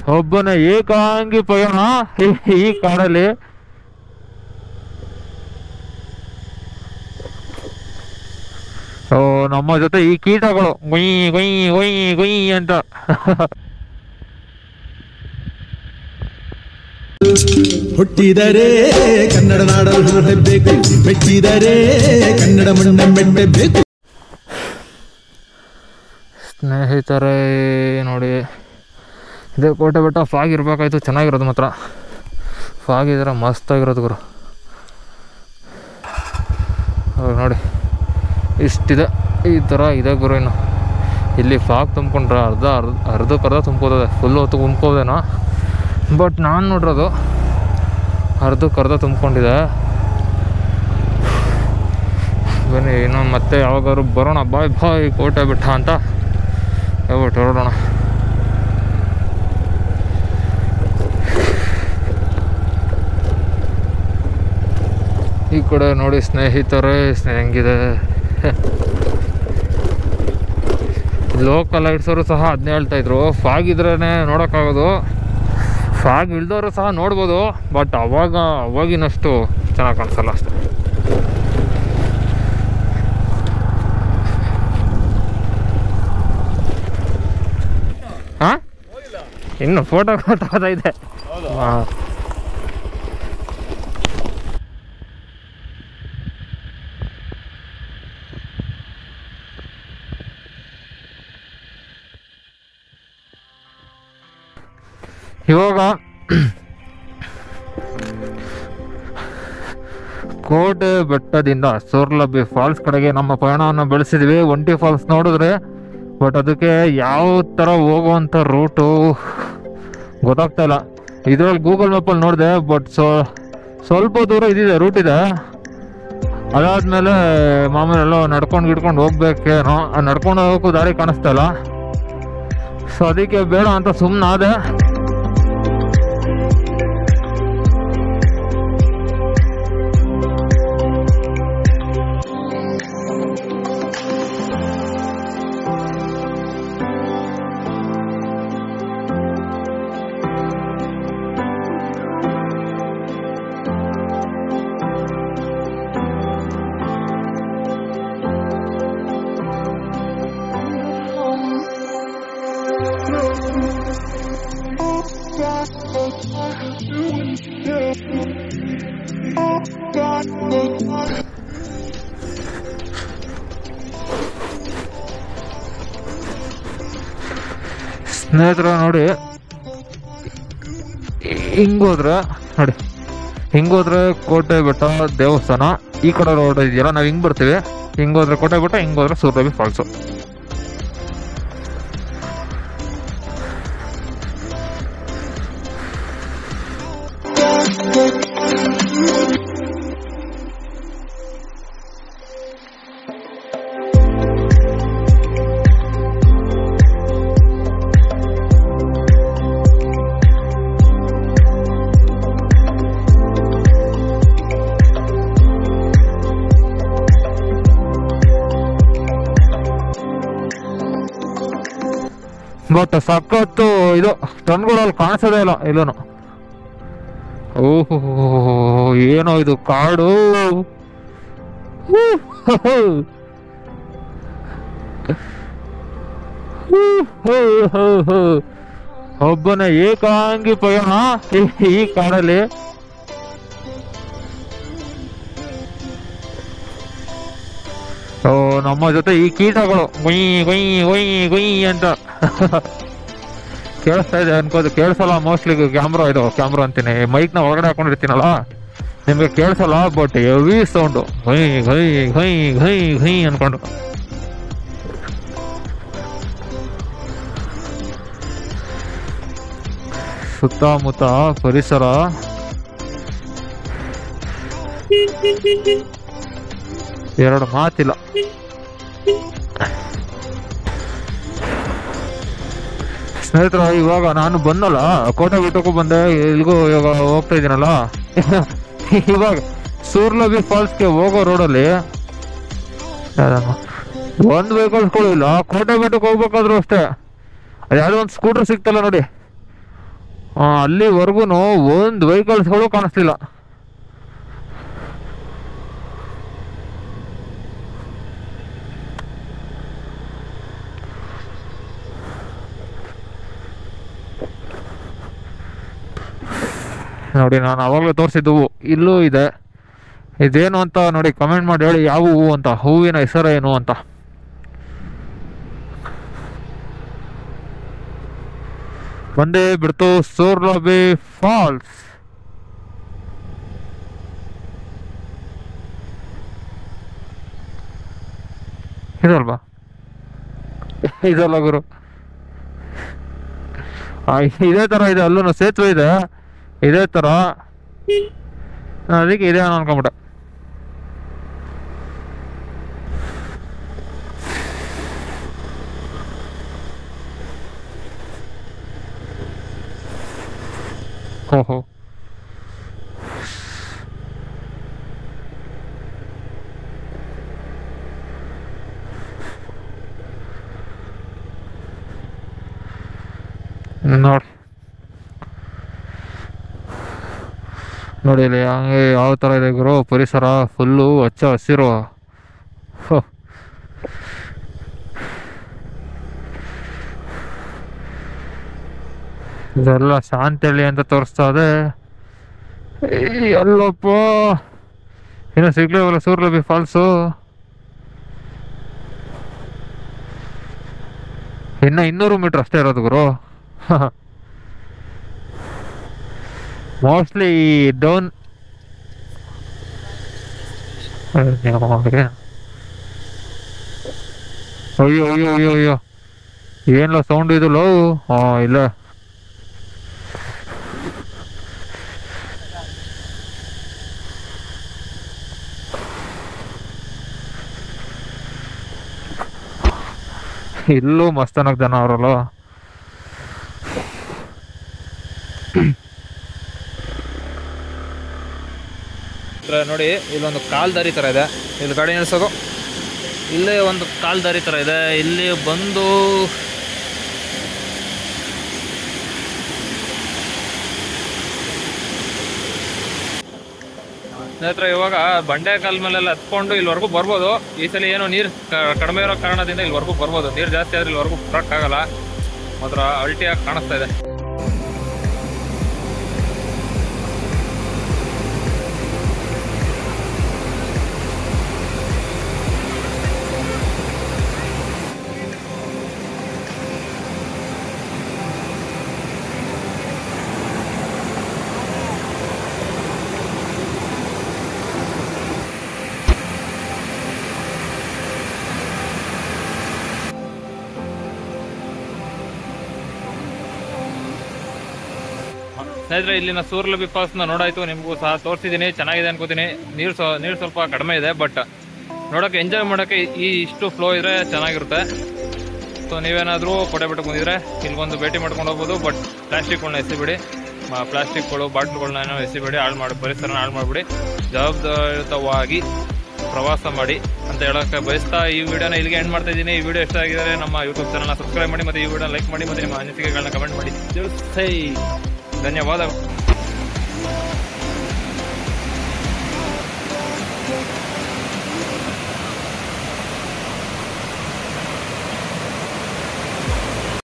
ಒಬ್ಬನ ಏಕಾಂಗಿ ಪಯಣ ಈ- ಈ ಕಾಡಲ್ಲಿ ಓ ನಮ್ಮ ಜೊತೆ ಈ ಕೀಟಗಳು ಗುಯ್ ಗುಯ್ ಗುಯ್ ಗುಯ್ ಅಂತ ಹುಟ್ಟಿದರೆ ಕನ್ನಡ ನಾಡಲು ಹುಟ್ಟಬೇಕು ಮೆಟ್ಟಿದರೆ ಕನ್ನಡ ಮಣ್ಣ ಮೆಟ್ಟಬೇಕು ಸ್ನೇಹಿತರೆ ನೋಡಿ ಇದೇ ಕೋಟೆ ಬೆಟ್ಟ ಫಾಗ್ ಇರಬೇಕಾಯ್ತು ಚೆನ್ನಾಗಿರೋದು ಮಾತ್ರ ಫಾಗ್ ಇದ್ರೆ ಮಸ್ತಾಗಿರೋದು ಗುರು ಅವ್ರು ನೋಡಿ ಇಷ್ಟಿದೆ ಈ ಥರ ಇದೆ ಗುರು ಇನ್ನು ಇಲ್ಲಿ ಫಾಗ್ ತುಂಬ್ಕೊಂಡ್ರೆ ಅರ್ಧ ಅರ್ಧ ಅರ್ಧಕ್ಕೆ ಅರ್ಧ ತುಂಬ್ಕೋತದೆ ಫುಲ್ ಹೊತ್ತು ತುಂಬ್ಕೋದೇನೋ ಬಟ್ ನಾನು ನೋಡಿರೋದು ಅರ್ಧಕ್ಕೆ ಅರ್ಧ ತುಂಬ್ಕೊಂಡಿದೆ ಬನ್ನಿ ಇನ್ನು ಮತ್ತೆ ಯಾವಾಗಾದ್ರು ಬರೋಣ ಬಾಯ್ ಬಾಯ್ ಕೋಟೆ ಬೆಟ್ಟ ಅಂತ ಹೇಳ್ಬಿಟ್ಟು ಹೊರಡೋಣ ಈ ಕಡೆ ನೋಡಿ ಸ್ನೇಹಿತರೆ ಸ್ನೇ- ಹೆಂಗಿದೆ ಲೋಕಲ್ ಲೈಟ್ಸವರು ಸಹ ಅದನ್ನೇ ಹೇಳ್ತಾ ಇದ್ರು ಫಾಗ್ ಇದ್ರೇ ನೋಡೋಕ್ಕಾಗೋದು ಫಾಗ್ ಇಲ್ದವರು ಸಹ ನೋಡ್ಬೋದು ಬಟ್ ಅವಾಗ ಅವಾಗಿನಷ್ಟು ಚೆನ್ನಾಗಿ ಕಾಣಿಸಲ್ಲ ಅಷ್ಟೆ ಹಾಂ ಇನ್ನು ಫೋಟೋ ತಗೋತಾ ಇದೆ ಹಾಂ ಇವಾಗ ಕೋಟೆ ಬೆಟ್ಟದಿಂದ ಸೋರ್ಲಬ್ಬಿ ಫಾಲ್ಸ್ ಕಡೆಗೆ ನಮ್ಮ ಪಯಣವನ್ನು ಬೆಳೆಸಿದ್ವಿ ಒಂಟಿ ಫಾಲ್ಸ್ ನೋಡಿದ್ರೆ ಬಟ್ ಅದಕ್ಕೆ ಯಾವ ಥರ ಹೋಗುವಂಥ ರೂಟು ಗೊತ್ತಾಗ್ತಾ ಇಲ್ಲ ಇದರಲ್ಲಿ ಗೂಗಲ್ ಮ್ಯಾಪಲ್ಲಿ ನೋಡಿದೆ ಬಟ್ ಸೊ ಸ್ವಲ್ಪ ದೂರ ಇದಿದೆ ರೂಟ್ ಇದೆ ಅದಾದ್ಮೇಲೆ ಮಾಮೂಲಿ ಎಲ್ಲ ನಡ್ಕೊಂಡು ಗಿಡ್ಕೊಂಡು ಹೋಗ್ಬೇಕೇನೋ ಆ ನಡ್ಕೊಂಡು ಹೋಗೋಕ್ಕೂ ದಾರಿ ಕಾಣಿಸ್ತಾ ಇಲ್ಲ ಸೊ ಅದಕ್ಕೆ ಬೇಡ ಅಂತ ಸುಮ್ಮನಾದೆ ಸ್ನೇಹಿತರ ನೋಡಿ ಹಿಂಗೋದ್ರೆ ನೋಡಿ ಹಿಂಗೋದ್ರೆ ಕೋಟೆ ಬೆಟ್ಟ ದೇವಸ್ಥಾನ ಈ ಕಡೆ ರೋಡ್ ಇದೆಯಲ್ಲ ನಾವು ಹಿಂಗ್ ಬರ್ತೀವಿ ಹಿಂಗೋದ್ರೆ ಕೋಟೆ ಬೆಟ್ಟ ಹಿಂಗೋದ್ರೆ ಸೂರ್ಯಬಿ ಫಾಲ್ಸು ಬಟ್ ಸಖತ್ತು ಇದು ಟನ್ಗಳಲ್ಲಿ ಕಾಣಿಸೋದೇ ಇಲ್ಲ ಇಲ್ಲೂ ಓಹೋ ಏನೋ ಇದು ಕಾಡು ಹೂ, ಹೋ, ಹೋ. ಹೂ, ಹೋ, ಹೋ, ಹೋ. ಒಬ್ಬನ ಏಕಾಂಗಿ ಪಯಣ ಈ- ಈ ಕಾಡಲ್ಲಿ ಓ ನಮ್ಮ ಜೊತೆ ಈ ಕೀಟಗಳು ಗುಯ್ ಗುಯ್ ಗುಯ್ ಗುಯ್ ಅಂತ ಕೇಳಿಸ್ತಾ ಇದೆ ಅನ್ಕೋದು ಕೇಳಿಸಲ್ಲ ಮೋಸ್ಟ್ಲಿ ಕ್ಯಾಮ್ರಾ ಇದು ಕ್ಯಾಮ್ರಾ ಅಂತೀನಿ ಮೈಕ್ನ ಒಳಗಡೆ ಹಾಕೊಂಡಿರ್ತೀನಲ್ಲ ನಿಮಗೆ ಕೇಳಿಸಲ್ಲ ಬಟ್ ಹೆವಿ ಸೌಂಡು ಗೈ ಗೈ ಗೈ ಗೈ ಗೈ ಅನ್ಕೊಂಡು ಸುತ್ತಮುತ್ತ ಪರಿಸರ ಎರಡು ಮಾತಿಲ್ಲ ಸ್ನೇಹಿತರ ಇವಾಗ ನಾನು ಬಂದಲ್ಲ ಕೋಟೆ ಬಿಟ್ಟಕ್ಕೂ ಬಂದೆ ಇಲ್ಗೂ ಇವಾಗ ಹೋಗ್ತಾ ಇದ್ದೀನಲ್ಲ ಇವಾಗ ಸೂರ್ಲಬಿ ಫಾಲ್ಸ್ಗೆ ಹೋಗೋ ರೋಡಲ್ಲಿ ಒಂದು ವೆಹಿಕಲ್ಸ್ಗಳು ಇಲ್ಲ ಕೋಟೆ ಬೆಟ್ಟಕ್ಕೆ ಹೋಗ್ಬೇಕಾದ್ರೂ ಅಷ್ಟೇ ಅದು ಯಾವುದೋ ಒಂದು ಸ್ಕೂಟರ್ ಸಿಗ್ತಲ್ಲ ನೋಡಿ ಅಲ್ಲಿವರೆಗೂ ಒಂದು ವೆಹಿಕಲ್ಸ್ಗಳು ಕಾಣಿಸ್ಲಿಲ್ಲ ನೋಡಿ ನಾನು ಅವಾಗಲೇ ತೋರಿಸಿದ್ದು ಇಲ್ಲೂ ಇದೆ ಇದೇನು ಅಂತ ನೋಡಿ ಕಮೆಂಟ್ ಮಾಡಿ ಹೇಳಿ ಯಾವ ಹೂವು ಅಂತ ಹೂವಿನ ಹೆಸರು ಏನು ಅಂತ ಬಂದೇ ಬಿಡ್ತು ಸೋರ್ಲಬೆ ಫಾಲ್ಸ್ ಇದಲ್ವಾ ಇದಲ್ಲ ಗುರು ಆ, ಇದೇ ತರ ಇದೆ ಅಲ್ಲೂ ಸೇತುವೆ ಇದೆ ಇದೇ ತರ ನಾನ್ ಅದಕ್ಕೆ ಇದೆ ಅನ್ನೋ ಅನ್ಕೊಂಬಿಟ್ಟೆ ಓಹೋ ನೋಡಿ ನೋಡಿ ಇಲ್ಲಿ ಹಂಗೆ ಯಾವ ಥರ ಇದೆ ಗುರು ಪರಿಸರ ಫುಲ್ಲು ಹಚ್ಚ ಹಸಿರು ಹೋ. ಇದೆಲ್ಲ ಶಾಂತಳ್ಳಿ ಅಂತ ತೋರಿಸ್ತಾ ಇದೆ ಏಯ್, ಎಲ್ಲಪ್ಪ ಇನ್ನು ಸಿಗ್ಲೇವಲ್ಲ ಸೂರ್ಲಬಿ ಫಾಲ್ಸು ಇನ್ನ ಇನ್ನೂರು ಮೀಟರ್ ಅಷ್ಟೇ ಇರೋದು ಗುರು ಮೋಸ್ಟ್ಲಿ ಡೌನ್ ಅಯ್ಯೋ ಅಯ್ಯೋ ಅಯ್ಯೋ ಅಯ್ಯೋ ಏನಿಲ್ಲ ಸೌಂಡ್ ಇದು ಲೋ ಹಾ ಇಲ್ಲ ಇಲ್ಲೂ ಮಸ್ತನಾಗ್ ಜನ ಅವರಲ್ಲ ನೋಡಿ ಇಲ್ಲೊಂದು ಕಾಲ್ ದಾರಿ ಥರ ಇದೆ ಇಲ್ಲಿ ಗಾಡಿ ನಿಲ್ಸೋದು ಇಲ್ಲೇ ಒಂದು ಕಾಲ್ ದಾರಿ ಥರ ಇದೆ ಇಲ್ಲಿ ಬಂದು ಸ್ನೇಹಿತರೆ ಇವಾಗ ಬಂಡೆ ಕಾಲ್ ಮೇಲೆಲ್ಲ ಹತ್ಕೊಂಡು ಇಲ್ಲಿವರೆಗೂ ಬರ್ಬೋದು ಈ ಸಲ ಏನೋ ನೀರು ಕಡಿಮೆ ಇರೋ ಕಾರಣದಿಂದ ಇಲ್ಲಿವರೆಗೂ ಬರ್ಬೋದು ನೀರು ಜಾಸ್ತಿ ಆದ್ರೆ ಇಲ್ಲಿವರೆಗೂ ಬರೋಕ್ಕಾಗಲ್ಲ ಮಾತ್ರ ಅಲ್ಟಿಯಾಗಿ ಕಾಣಿಸ್ತಾ ಇದೆ ಸ್ನೇಹಿತರೆ ಇಲ್ಲಿನ ಸೂರ್ಲಬಿ ಫಾಲ್ಸ್ನ ನೋಡಾಯ್ತು ನಿಮಗೂ ಸಹ ತೋರಿಸಿದ್ದೀನಿ ಚೆನ್ನಾಗಿದೆ ಅನ್ಕೋತೀನಿ ನೀರು ಸ್ವ ನೀರು ಸ್ವಲ್ಪ ಕಡಿಮೆ ಇದೆ ಬಟ್ ನೋಡೋಕೆ ಎಂಜಾಯ್ ಮಾಡೋಕ್ಕೆ ಈ ಇಷ್ಟು ಫ್ಲೋ ಇದ್ರೆ ಚೆನ್ನಾಗಿರುತ್ತೆ ಸೊ ನೀವೇನಾದರೂ ಕೊಡೆ ಬಿಟ್ಟು ಬಂದಿದ್ರೆ ಇಲ್ಗೊಂದು ಭೇಟಿ ಮಾಡ್ಕೊಂಡು ಹೋಗ್ಬೋದು ಬಟ್ ಪ್ಲಾಸ್ಟಿಕ್ಗಳನ್ನ ಎಸಿಬಿಡಿ ಪ್ಲಾಸ್ಟಿಕ್ಗಳು ಬಾಟ್ಲುಗಳನ್ನ ಏನೋ ಎಸಿಬೇಡಿ ಹಾಳು ಮಾಡಿ ಪರಿಸರನ ಹಾಳು ಮಾಡಿಬಿಡಿ ಜವಾಬ್ದಾರಿಯುತವಾಗಿ ಪ್ರವಾಸ ಮಾಡಿ ಅಂತ ಹೇಳೋಕೆ ಬಯಸ್ತಾ ಈ ವಿಡಿಯೋನ ಇಲ್ಲಿಗೆ ಎಂಡ್ ಮಾಡ್ತಾ ಇದ್ದೀನಿ ಈ ವಿಡಿಯೋ ಇಷ್ಟ ಆಗಿದ್ರೆ ನಮ್ಮ ಯೂಟ್ಯೂಬ್ ಚಾನಲ್ನ ಸಬ್ಸ್ಕ್ರೈಬ್ ಮಾಡಿ ಮತ್ತು ಈ ವಿಡಿಯೋ ಲೈಕ್ ಮಾಡಿ ಮತ್ತು ನಿಮ್ಮ ಅನಿಸಿಕೆಗಳನ್ನ ಕಮೆಂಟ್ ಮಾಡಿ ತಿಳಿಸಿ ಧನ್ಯವಾದಗಳು